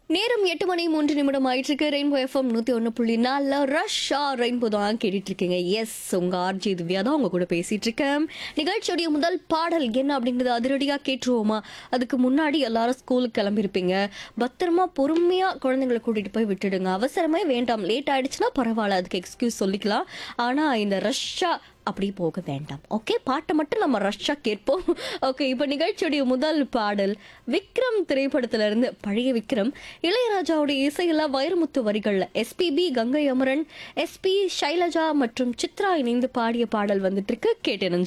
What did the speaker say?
நேரம் எட்டு மணி மூன்று நிமிடம் ஆயிட்டு இருக்கு ரெயின்போ எஃப்எம் நூத்தி ஒன்று புள்ளி நாலுல ரஷ்ஷா ரெயின்போ தான் கேட்டுட்டு இருக்கீங்க எஸ் உங்க ஆர்ஜி திவ்யா தான் உங்க கூட பேசிட்டு இருக்கேன் நிகழ்ச்சியுடைய முதல் பாடல் என்ன அப்படிங்கறது அதிரடியா கேட்டுருவோமா அதுக்கு முன்னாடி எல்லாரும் ஸ்கூலுக்கு கிளம்பியிருப்பீங்க பத்திரமா பொறுமையா குழந்தைங்களை கூட்டிட்டு போய் விட்டுடுங்க அவசரமே வேண்டாம் லேட் ஆயிடுச்சுன்னா பரவாயில்ல அதுக்கு எக்ஸ்கியூஸ் சொல்லிக்கலாம் ஆனா இந்த ரஷ்ஷா அப்படி போக வேண்டாம் ஓகே பாட்டை மட்டும் நம்ம ரஷ்ஷா கேட்போம் ஓகே இப்போ நிகழ்ச்சியுடைய முதல் பாடல் விக்ரம் திரைப்படத்துல இருந்து பழைய விக்ரம் இளையராஜாவுடைய இசையில வைரமுத்து வரிகள்ல எஸ்பிபி கங்கை அமரன் எஸ்பி ஷைலஜா மற்றும் சித்ரா இணைந்து பாடிய பாடல் வந்துட்டு இருக்கு கேட்டு